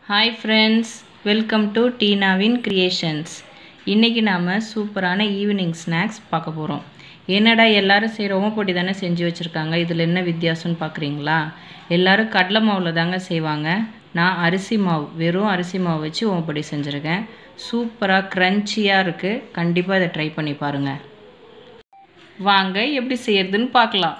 hi friends welcome to டீனாவின் creations இன்றைக்கி நாம் சூப்பரான ஈவினிங் ஸ்நாக்ஸ் பார்க்க போகிறோம் என்னடா எல்லாரும் செய்கிற ஓமப்பொடி தானே செஞ்சு வச்சுருக்காங்க இதில் என்ன வித்தியாசம்னு பார்க்குறீங்களா எல்லாரும் கடலை மாவில் தாங்க செய்வாங்க நான் அரிசி மாவு வெறும் அரிசி மாவு வச்சு ஓமப்பொடி செஞ்சுருக்கேன் சூப்பராக க்ரன்ச்சியாக இருக்குது கண்டிப்பாக இதை ட்ரை பண்ணி பாருங்கள் வாங்க எப்படி செய்யறதுன்னு பார்க்கலாம்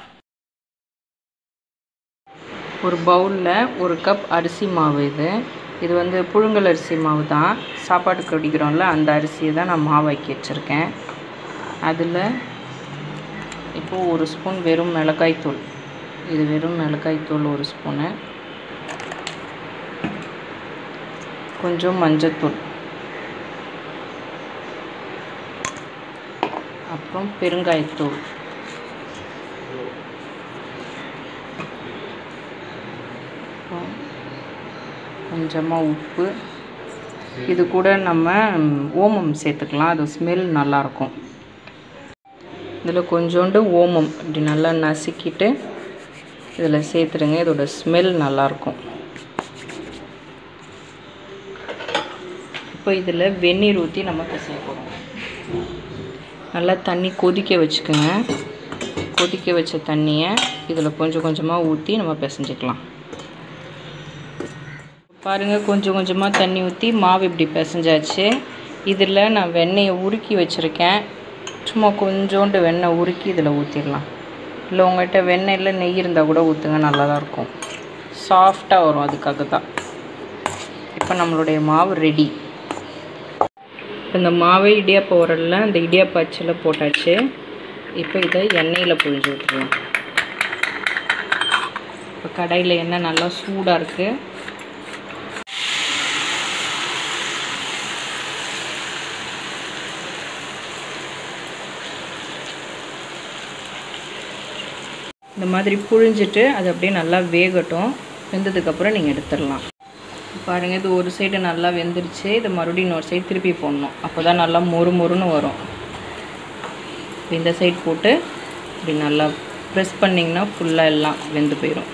ஒரு பவுலில் ஒரு கப் அரிசி மாவு இது இது வந்து புழுங்கல் அரிசி மாவு தான் சாப்பாட்டுக்கு குடிக்கிறோம்ல அந்த அரிசியை தான் நான் மாவாக்கி வச்சுருக்கேன் அதில் இப்போது ஒரு ஸ்பூன் வெறும் மிளகாய்த்தூள் இது வெறும் மிளகாய்த்தூள் ஒரு ஸ்பூனு கொஞ்சம் மஞ்சத்தூள் அப்புறம் பெருங்காயத்தூள் அப்புறம் கொஞ்சமாக உப்பு இது கூட நம்ம ஓமம் சேர்த்துக்கலாம் அது ஸ்மெல் நல்லாயிருக்கும் இதில் கொஞ்சோண்டு ஓமம் இப்படி நல்லா நசுக்கிட்டு இதில் சேர்த்துடுங்க இதோட ஸ்மெல் நல்லாயிருக்கும் இப்போ இதில் வெந்நீர் ஊற்றி நம்ம பிசைய போகிறோம் நல்லா தண்ணி கொதிக்க வச்சுக்கோங்க கொதிக்க வச்ச தண்ணியை இதில் கொஞ்சம் கொஞ்சமாக ஊற்றி நம்ம பிசைஞ்சிக்கலாம் பாருங்கள் கொஞ்சம் கொஞ்சமாக தண்ணி ஊற்றி மாவு இப்படி பிசைஞ்சாச்சு இதில் நான் வெண்ணெயை உருக்கி வச்சுருக்கேன் சும்மா கொஞ்சோண்டு வெண்ணெய் உருக்கி இதில் ஊற்றிடலாம் இல்லை உங்கள்கிட்ட வெண்ணெயில் நெய் இருந்தால் கூட ஊற்றுங்க நல்லா தான் இருக்கும் சாஃப்டாக வரும் அதுக்காக தான் இப்போ நம்மளுடைய மாவு ரெடி இந்த மாவை இடியாப்ப உரலில் இந்த இடியாப்ப அச்சில் போட்டாச்சு இப்போ இதை எண்ணெயில் புழிஞ்சு விட்டுருவோம் இப்போ கடாயில் எண்ணெய் நல்லா சூடாக இருக்குது இந்த மாதிரி புழிஞ்சிட்டு அது அப்படியே நல்லா வேகட்டும் வெந்ததுக்கப்புறம் நீங்கள் எடுத்துடலாம் பாருங்கள் இது ஒரு சைடு நல்லா வெந்துருச்சு இதை மறுபடியும் இன்னொரு சைடு திருப்பி போடணும் அப்போ தான் நல்லா மொறு மொறுன்னு வரும் இந்த சைடு போட்டு இப்படி நல்லா ப்ரெஸ் பண்ணிங்கன்னா ஃபுல்லாக எல்லாம் வெந்து போயிடும்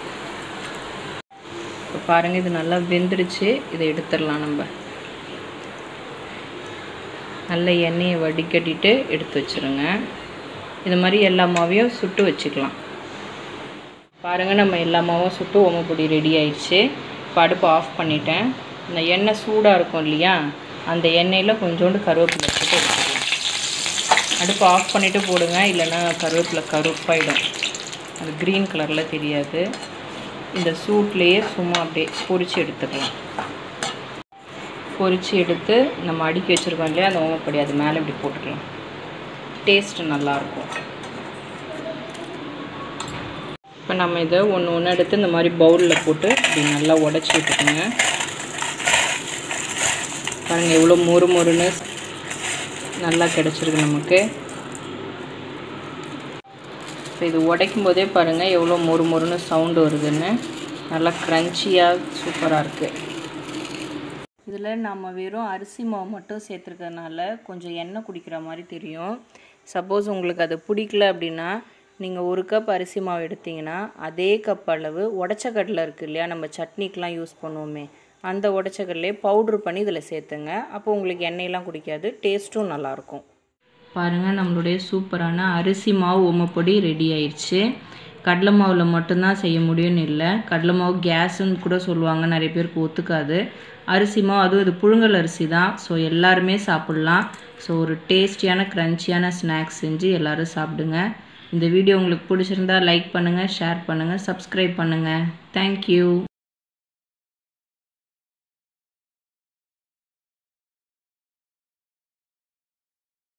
இப்போ பாருங்கள் இது நல்லா வெந்துருச்சு இதை எடுத்துடலாம் நம்ம நல்ல எண்ணெயை வடிகட்டிட்டு எடுத்து வச்சுருங்க இது மாதிரி எல்லா மாவையும் சுட்டு வச்சுக்கலாம் பாருங்கள் நம்ம எல்லா மாவும் சுட்டு ஓமப்பொடி ரெடி ஆயிடுச்சு இப்போ அடுப்பு ஆஃப் பண்ணிட்டேன் இந்த எண்ணெய் சூடாக இருக்கும் இல்லையா அந்த எண்ணெயில் கொஞ்சோண்டு கருவேப்பிலை போட்டு எடுத்துக்கலாம் அடுப்பு ஆஃப் பண்ணிவிட்டு போடுங்க இல்லைன்னா கருவேப்பிலை கருப்பாயிடும் அது க்ரீன் கலரில் தெரியாது இந்த சூட்லேயே சும்மா அப்படியே பொரித்து எடுத்துக்கலாம் பொரித்து எடுத்து நம்ம அடுக்கி வச்சுருக்கோம் இல்லையா அந்த ஓமப்பொடி அது மேலே இப்படி போட்டுக்கலாம் டேஸ்ட்டு நல்லாயிருக்கும் இப்போ நம்ம இதை ஒன்று ஒன்று எடுத்து இந்த மாதிரி பவுலில் போட்டு இப்படி நல்லா உடச்சி விட்டுக்கோங்க பாருங்கள் எவ்வளோ மொறு மொறுன்னு நல்லா கிடச்சிருக்கு நமக்கு இப்போ இது உடைக்கும் போதே பாருங்கள் எவ்வளோ மொறு மொறுன்னு சவுண்டு வருதுன்னு நல்லா க்ரன்ச்சியாக சூப்பராக இருக்குது இதில் நம்ம வெறும் அரிசி மாவு மட்டும் சேர்த்துருக்கறனால கொஞ்சம் எண்ணெய் குடிக்கிற மாதிரி தெரியும் சப்போஸ் உங்களுக்கு அது பிடிக்கல அப்படின்னா நீங்கள் ஒரு கப் அரிசி மாவு எடுத்திங்கன்னா அதே கப் அளவு உடச்ச கடலை இருக்குது இல்லையா நம்ம சட்னிக்கெலாம் யூஸ் பண்ணுவோமே அந்த உடச்ச கடலையே பவுட்ரு பண்ணி இதில் சேர்த்துங்க அப்போ உங்களுக்கு எண்ணெயெலாம் குடிக்காது டேஸ்ட்டும் நல்லாயிருக்கும் பாருங்கள் நம்மளுடைய சூப்பரான அரிசி மாவு உமப்பொடி ரெடி ஆயிடுச்சு கடலை மாவில் மட்டும்தான் செய்ய முடியும்னு இல்லை கடலை மாவு கேஸுன்னு கூட சொல்லுவாங்க நிறைய பேருக்கு ஒத்துக்காது அரிசி மாவு அதுவும் இது புழுங்கல் அரிசி தான் ஸோ எல்லாருமே சாப்பிட்லாம் ஸோ ஒரு டேஸ்டியான க்ரன்ச்சியான ஸ்நாக்ஸ் செஞ்சு எல்லோரும் சாப்பிடுங்க இந்த வீடியோ உங்களுக்கு பிடிச்சிருந்தா லைக் பண்ணுங்கள் ஷேர் பண்ணுங்கள் சப்ஸ்கிரைப் பண்ணுங்கள் தேங்க்யூ